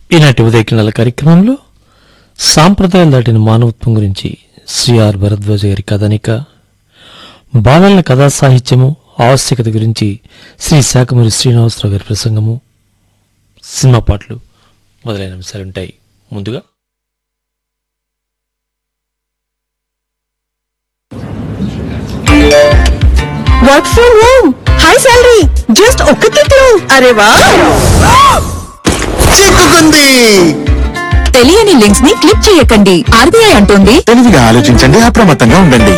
ఈనాటి ఉదయకిరణాల కార్యక్రమంలో సాంప్రదాయాలు దాటిన మానవత్వం గురించి శ్రీఆర్ భరద్వాజ గారి కథనిక బాలల కథా సాహిత్యము ఆవశ్యకత గురించి శ్రీ శాఖమూరి శ్రీనివాసరావు గారి ప్రసంగము సినిమా పాటలు మొదలైన అంశాలుంటాయి ముందుగా work from home high salary just ఒక్క క్లిక్ లో అరే వా చిక్కుకుంది తెలియని లింక్స్ ని క్లిక్ చేయకండి ఆర్బీఐ అంటోంది తెలివిగా ఆలోచించండి అప్రమత్తంగా ఉండండి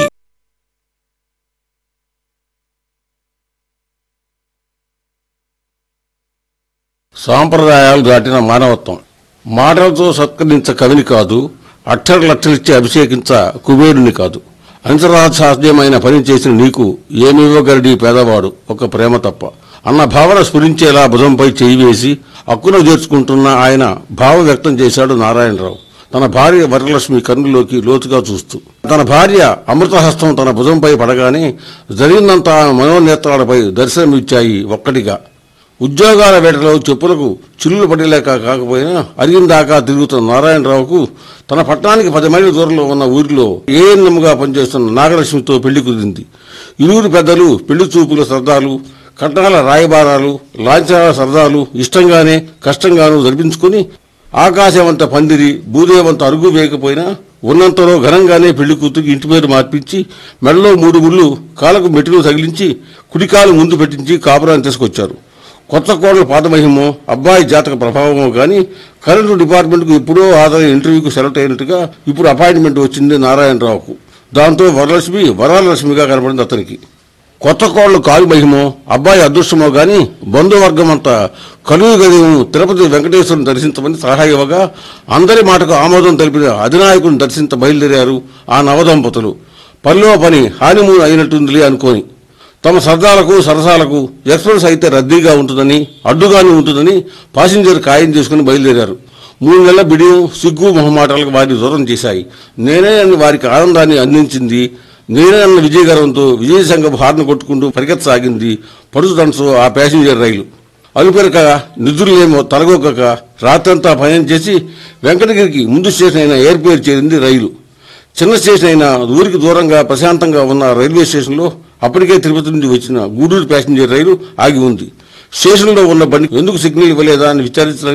సాంప్రదాయాలు దాటిన మానవత్వం మాటలతో సత్కరించ కవిని కాదు అక్షర లక్షలిచ్చి అభిషేకించ కుబేరుని కాదు అంతరాసాధ్యమైన పని చేసిన నీకు ఏమివ్వగలడి పేదవాడు ఒక ప్రేమ తప్ప అన్న భావన స్ఫురించేలా భుజంపై చేయి వేసి అక్కున చేర్చుకుంటున్న ఆయన భావ వ్యక్తం చేశాడు నారాయణరావు తన భార్య వరలక్ష్మి కన్నులోకి లోతుగా చూస్తూ తన భార్య అమృతహస్తం తన భుజంపై పడగానే జరిగినంత ఆమె మనోనేత్రాలపై దర్శనమిచ్చాయి ఒక్కటిగా ఉద్యోగాల వేటలో చెప్పులకు చిల్లులు పడలేక కాకపోయినా అరిగిందాకా తిరుగుతున్న నారాయణరావుకు తన పట్టణానికి పది మైళ్ళ దూరంలో ఉన్న ఊరిలో ఏఎన్ఎంగా పనిచేస్తున్న నాగలక్ష్మితో పెళ్లి కుదిరింది ఇరువురు పెద్దలు పెళ్లి చూపుల సరదాలు కట్నాల రాయబారాలు లాంఛనాల సరదాలు ఇష్టంగానే కష్టంగానూ జరిపించుకుని ఆకాశమంత పందిరి భూదేవంత అరుగు వేయకపోయినా ఉన్నంతలో ఘనంగానే పెళ్లి కూతురికి ఇంటి పేరు మార్పించి మెడలో మూడు ముళ్ళు కాలకు మెట్టులు తగిలించి కుడికాలు ముందు పెట్టించి కాపురాన్ని తీసుకొచ్చారు కొత్త కోడల పాదమహిమో అబ్బాయి జాతక ప్రభావమో కానీ కరెంటు డిపార్ట్మెంట్కు ఎప్పుడో ఆదాయ ఇంటర్వ్యూకి సెలెక్ట్ అయినట్టుగా ఇప్పుడు అపాయింట్మెంట్ వచ్చింది నారాయణరావుకు దాంతో వరలక్ష్మి వరాలక్ష్మిగా కనపడింది అతనికి కొత్త కోళ్లు కాలు మహిమో అబ్బాయి అదృష్టమో గాని బంధువర్గం అంతా కలువు గదిను తిరుపతి వెంకటేశ్వరుని దర్శించమని సలహా ఇవ్వగా అందరి మాటకు ఆమోదం తెలిపిన అధినాయకుని దర్శించ బయలుదేరారు ఆ నవదంపతులు పనిలో పని హానిమూన్ అయినట్టుందిలే అనుకోని తమ సరదాలకు సరసాలకు ఎక్స్ప్రెస్ అయితే రద్దీగా ఉంటుందని అడ్డుగానే ఉంటుందని పాసింజర్ ఖాయం చేసుకుని బయలుదేరారు మూడు నెలల బిడియం సిగ్గు మొహమాటాలకు వారిని దూరం చేశాయి నేనే అని వారికి ఆనందాన్ని అందించింది నేనే అన్న విజయగర్వంతో విజయ సంఘం హార్న్ కొట్టుకుంటూ పరిగెత్తసాగింది పడుచు దంచు ఆ ప్యాసింజర్ రైలు అలుపెరక నిధులేమో తలగొక్కక రాత్రంతా పయనం చేసి వెంకటగిరికి ముందు స్టేషన్ అయిన ఎయిర్పోర్ట్ చేరింది రైలు చిన్న స్టేషన్ అయిన ఊరికి దూరంగా ప్రశాంతంగా ఉన్న రైల్వే స్టేషన్లో అప్పటికే తిరుపతి నుంచి వచ్చిన గూడూరు ప్యాసింజర్ రైలు ఆగి ఉంది స్టేషన్లో ఉన్న బండి ఎందుకు సిగ్నల్ ఇవ్వలేదా అని విచారించడానికి